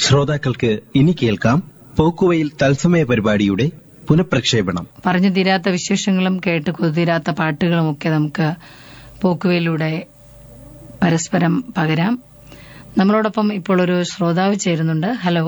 ശ്രോതാക്കൾക്ക് ഇനി കേൾക്കാം പോക്കുവയിൽ തത്സമയ പരിപാടിയുടെ പുനഃപ്രക്ഷേപണം പറഞ്ഞു തീരാത്ത വിശേഷങ്ങളും കേട്ട് കൊതിരാത്ത പാട്ടുകളും ഒക്കെ നമുക്ക് പോക്കുവയിലൂടെ പരസ്പരം പകരാം നമ്മളോടൊപ്പം ഇപ്പോൾ ഒരു ശ്രോതാവ് ചേരുന്നുണ്ട് ഹലോ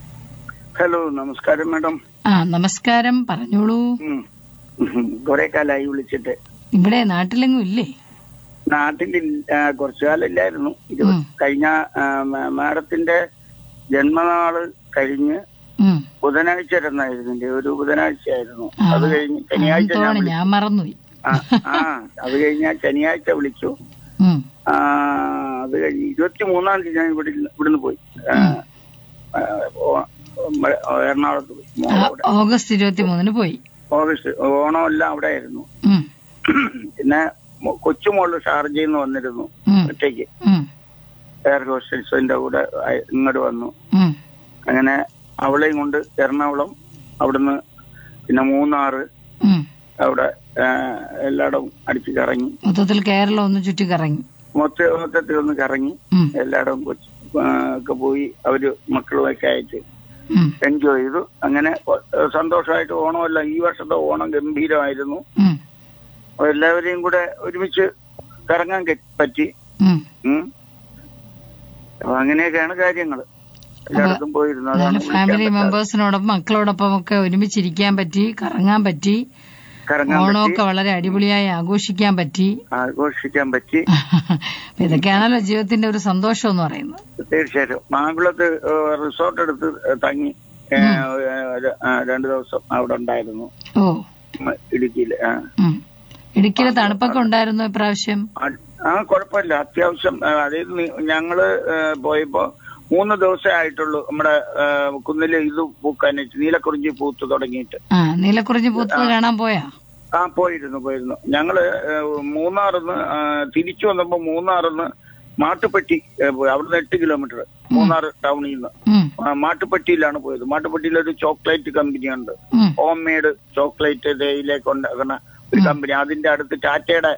ഹലോ നമസ്കാരം മാഡം ആ നമസ്കാരം പറഞ്ഞോളൂ ഉം. ഉം. കുറെ കാലമായി വിളിച്ചിട്ട് ഇവിടെ നാട്ടിലെങ്ങും ഇല്ലേ നാട്ടിൽ കുറച്ചു കാലം ഇല്ലായിരുന്നു ഇത് ഉം. കഴിഞ്ഞ ആ, മ- മാഡത്തിന്റെ ജന്മനാള് കഴിഞ്ഞ് ഉം. ബുധനാഴ്ച ഇരുന്നായിരുന്നു എന്റെ ഒരു ബുധനാഴ്ച ആയിരുന്നു ആ, അത് കഴിഞ്ഞ് ശനിയാഴ്ച ഞാൻ തോണി വിളിച്ചു ഞാൻ മറന്നുപോയി ആ, ആ അത് കഴിഞ്ഞ് ഞാൻ ശനിയാഴ്ച വിളിച്ചു ഉം. ആ, അത് കഴിഞ്ഞ് ഇരുപത്തി മൂന്നാം തീയതി ഞാൻ ഇവിടെ ഇവിടുന്ന് പോയി ആ, ആ, ഓ- മ- എറണാകുളത്ത് പോയി ആ, മോളവിടെ ഓഗസ്റ്റ് ഇരുപത്തി മൂന്നിന് പോയി ഓഗസ്റ്റ് ഓണം എല്ലാം അവിടെ ആയിരുന്നു ഉം. പിന്നെ മോ- കൊച്ചുമോള് ഷാർജയിൽ നിന്ന് വന്നിരുന്നു ഉം. ഒറ്റയ്ക്ക് ഉം. എയർ ഹോസ്റ്റൽസിന്റെ കൂടെ അയ- ഇങ്ങോട്ട് വന്നു ഉം. അങ്ങനെ അവളെയും കൊണ്ട് എറണാകുളം അവിടുന്ന് പിന്നെ മൂന്നാറ് ഉം. അവിടെ ആ, എല്ലായിടവും അടിച്ച് കറങ്ങി മൊത്തത്തിൽ കേരളം ഒന്ന് ചുറ്റി കറങ്ങി മൊത്ത മൊത്തത്തിൽ ഒന്ന് കറങ്ങി ഉം. എല്ലായിടവും കൊച്ചി ആ, ഒക്കെ പോയി അവര് മക്കളുമൊക്കെ അയച്ച് ഉം. എൻജോയ് ചെയ്തു അങ്ങനെ ഒ- സന്തോഷമായിട്ട് ഓണമെല്ലാം ഈ വർഷത്തെ ഓണം ഗംഭീരമായിരുന്നു ഉം. അപ്പൊ എല്ലാവരെയും കൂടെ ഒരുമിച്ച് കറങ്ങാൻ കെ- പറ്റി ഉം. ഉം. അപ്പൊ അങ്ങനെയൊക്കെയാണ് കാര്യങ്ങൾ എല്ലായിടത്തും പോയിരുന്നു അതാണ് നല്ല വിളിക്കാൻ ഫാമിലി പറ്റാത്തത്. മെമ്പേഴ്സിനോടൊപ്പം മക്കളോടൊപ്പം ഒക്കെ ഒരുമിച്ചിരിക്കാൻ പറ്റി കറങ്ങാൻ പറ്റി കറങ്ങാൻ പറ്റി ഓണമൊക്കെ വളരെ അടിപൊളിയായി ആഘോഷിക്കാൻ പറ്റി ആഘോഷിക്കാൻ പറ്റി അപ്പൊ ഇതൊക്കെയാണല്ലോ ജീവിതത്തിന്റെ ഒരു സന്തോഷം എന്ന് പറയുന്നത് തീർച്ചയായിട്ടും മാങ്കുളത്ത് ഏഹ്, റിസോർട്ട് എടുത്ത് തങ്ങി ഏഹ്, ഒരു, ആ, രണ്ടു ദിവസം അവിടെ ഉണ്ടായിരുന്നു ഓ ഉം, ഇടുക്കിയില് ആ. ഉം. ഇടുക്കിയിലെ തണുപ്പൊക്കെ ഉണ്ടായിരുന്നു ഇപ്രാവശ്യം ആ- ആ കുഴപ്പമില്ല അത്യാവശ്യം ആ, അതായത് നി- ഞങ്ങള് ഏഹ്, പോയപ്പോ മൂന്ന് ദിവസമേ ആയിട്ടുള്ളൂ നമ്മുടെ ഏഹ്, കുന്നില് ഇത് പൂക്കാനായിട്ട് നീലക്കുറിഞ്ചി പൂത്ത് തുടങ്ങിയിട്ട് ആ നീലക്കുറിഞ്ഞി പൂത്തത് കാണാൻ പോയാ ആ പോയിരുന്നു പോയിരുന്നു ഞങ്ങള് ഏഹ്, മൂന്നാറിന്ന് ആ, തിരിച്ചു വന്നപ്പോ മൂന്നാറിന്ന് മാട്ടുപ്പെട്ടി ഏഹ്, പോയി അവിടുന്ന് എട്ട് കിലോമീറ്റർ മൂന്നാർ ടൗണിൽ നിന്ന് ഉം. ആ, മാട്ടുപ്പെട്ടിയിലാണ് പോയത് മാട്ടുപ്പെട്ടിയിൽ ഒരു ചോക്ലേറ്റ് കമ്പനി ഉണ്ട് ഉം. ഹോം മെയ്ഡ് ചോക്ലേറ്റ് തേയിലേക്ക് ഉണ്ടാക്കുന്ന ഒരു കമ്പനി അതിന്റെ അടുത്ത് ടാറ്റയുടെ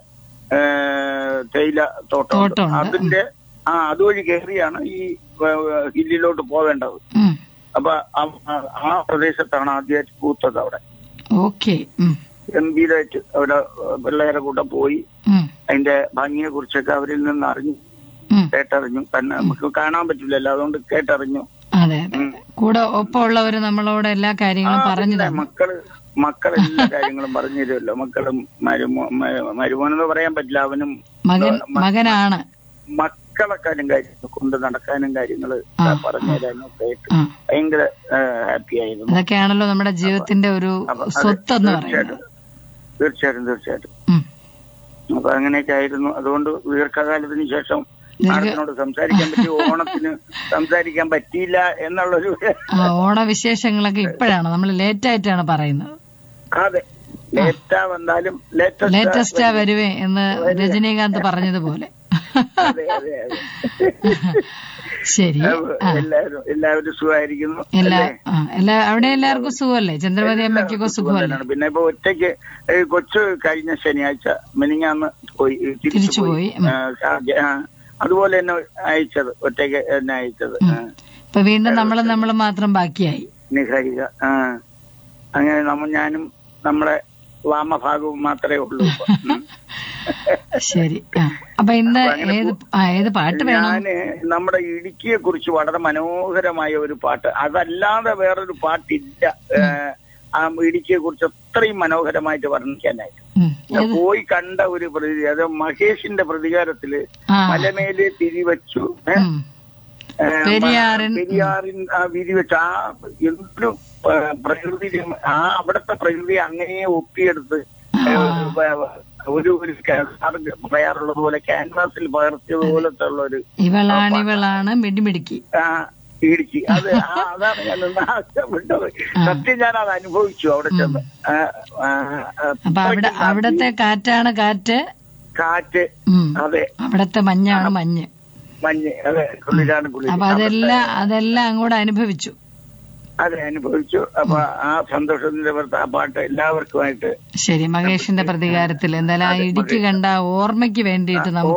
ഏഹ്, തേയില തോട്ടം തോട്ടമുണ്ട്. അതിന്റെ ആ അതുവഴി കയറിയാണ് ഈ ഏഹ്, ഹില്ലിലോട്ട് പോവേണ്ടത് ഉം. അപ്പൊ ആ- ആ- ആ പ്രദേശത്താണ് ആദ്യമായിട്ട് പൂത്തത് അവിടെ ഓക്കെ ഉം. ഗംഭീരമായിട്ട് അവിടെ പിള്ളേരെ കൂടെ പോയി ഉം. അതിന്റെ ഭംഗിയെ കുറിച്ചൊക്കെ അവരിൽ നിന്ന് അറിഞ്ഞു ഉം. കേട്ടറിഞ്ഞു തന്നെ നമുക്ക് കാണാൻ പറ്റില്ലല്ലോ അതുകൊണ്ട് കേട്ടറിഞ്ഞു അതെ അതെ ഉം. കൂടെ ഒപ്പമുള്ളവര് നമ്മളോട് എല്ലാ കാര്യങ്ങളും ആ, പറഞ്ഞു പിന്നെ തന്നു മക്കള് മക്കൾ എല്ലാ കാര്യങ്ങളും പറഞ്ഞു തരുമല്ലോ മക്കളും മരുമോ മ- മരുമോനെന്ന് പറയാൻ പറ്റില്ല അവനും മകൻ മകനാണ് മക്കളെക്കാരും കാര്യങ്ങൾ കൊണ്ട് നടക്കാനും കാര്യങ്ങള് ആ, പറഞ്ഞു തരാനും ഒക്കെ ആയിട്ട് ആ ഭയങ്കര ഹാപ്പി ആയിരുന്നു അതൊക്കെയാണല്ലോ നമ്മുടെ ജീവിതത്തിന്റെ ഒരു അപ്പൊ അത് സ്വത്ത് എന്ന് തീർച്ചയായിട്ടും പറയുന്നത് തീർച്ചയായിട്ടും തീർച്ചയായിട്ടും ഉം. അപ്പൊ അങ്ങനെയൊക്കെ ആയിരുന്നു അതുകൊണ്ട് ദീർഘകാലത്തിന് ശേഷം മാഡത്തിനോട് സംസാരിക്കാൻ പറ്റി ഓണത്തിന് സംസാരിക്കാൻ പറ്റിയില്ല എന്നുള്ളൊരു ആ ഓണവിശേഷങ്ങളൊക്കെ ഇപ്പോഴാണ് നമ്മൾ ലേറ്റ് ആയിട്ടാണ് പറയുന്നത് അതെ ലേറ്റാ വന്നാലും ലേറ്റസ്റ്റ് ലേറ്റസ്റ്റാ വരുവേ എന്ന് രജനീകാന്ത് പറഞ്ഞതുപോലെ അതെ അതെ അതെ ശരി ആ എല്ലാവരും എല്ലാവരും സുഖമായിരിക്കുന്നു എല്ലാ അല്ലേ? ആ എല്ലാ അവിടെ എല്ലാവർക്കും സുഖമല്ലേ ചന്ദ്രമതി അമ്മയ്ക്കൊക്കെ സുഖം സുഖമല്ലേ തന്നെയാണ്. പിന്നെ ഇപ്പൊ ഒറ്റയ്ക്ക് ഈ കൊച്ചു കഴിഞ്ഞ ശനിയാഴ്ച മിനിഞ്ഞാന്ന് പോയി ഈ തിരിച്ചു തിരിച്ചു പോയി. പോയി ഉം. ആ, ഷാർജ ആ, അതുപോലെ തന്നെ അയച്ചത് ഒറ്റയ്ക്ക് എന്നെ അയച്ചത് ആ, ഇപ്പൊ വീണ്ടും നമ്മളും നമ്മളും മാത്രം ബാക്കിയായി നിഹാരിക ആ അങ്ങനെ നമ്മ ഞാനും നമ്മളെ വാമഭാഗവും മാത്രമേ ഉള്ളൂ ഇപ്പൊ. ഉം. ശരി ആ അപ്പൊ ഇന്ന് ഏത് ആ ഏത് പാട്ട് വേണം ഞാന് നമ്മുടെ ഇടുക്കിയെ കുറിച്ച് വളരെ മനോഹരമായ ഒരു പാട്ട് അതല്ലാതെ വേറൊരു പാട്ടില്ല ഏഹ്, ആ ഇടുക്കിയെ കുറിച്ച് അത്രയും മനോഹരമായിട്ട് വർണ്ണിക്കാനായിട്ട് ഉം. ഞാൻ പോയി കണ്ട ഒരു പ്രതി അത് മഹേഷിന്റെ പ്രതികാരത്തില് ആ മലമേലെ തിരിവച്ചു ഏഹ്, ഉം. ഏഹ്, പെരിയാറിൻ- പെരിയാറിൻ ആ വിരിവെച്ച് ആ എന്തൊരു ഏഹ്, പ്രകൃതി രമ- ആ അവിടുത്തെ പ്രകൃതി അങ്ങനെ ഒപ്പിയെടുത്ത് ഏഹ്, വ- ഒരു ഒരു ക- സാറ് പറയാറുള്ളത് പോലെ ക്യാൻവാസിൽ പകർത്തിയത് പോലത്തെ ഉള്ള ഒരു ഇവളാണ് ഇവളാണ് മിടിമിടുക്കി ആ ഇടുക്കി അത് ആ, അതാണ് ഞാൻ നിന്ന് ആവശ്യപ്പെട്ടത് സത്യം ഞാൻ അത് അനുഭവിച്ചു അവിടെ ചെന്ന് ആ, ആ, ആ, അപ്പൊ അവിടെ അവിടത്തെ കാറ്റാണ് കാറ്റ് കാറ്റ് ഉം. അതെ അവിടത്തെ മഞ്ഞാണ് മഞ്ഞ് മഞ്ഞ് അതെ കുളിരാണ് കുളിർ അപ്പൊ അതെല്ലാം അതെല്ലാം അങ്ങോട്ട് അനുഭവിച്ചു അതെ അനുഭവിച്ചു അപ്പൊ ആ സന്തോഷത്തിന്റെ പുറത്ത് ആ പാട്ട് എല്ലാവർക്കുമായിട്ട് ശരി മഹേഷിന്റെ പ്രതികാരത്തിൽ എന്തായാലും ആ ഇടുക്കി കണ്ട ആ ഓർമ്മയ്ക്ക് വേണ്ടിയിട്ട് നമുക്ക്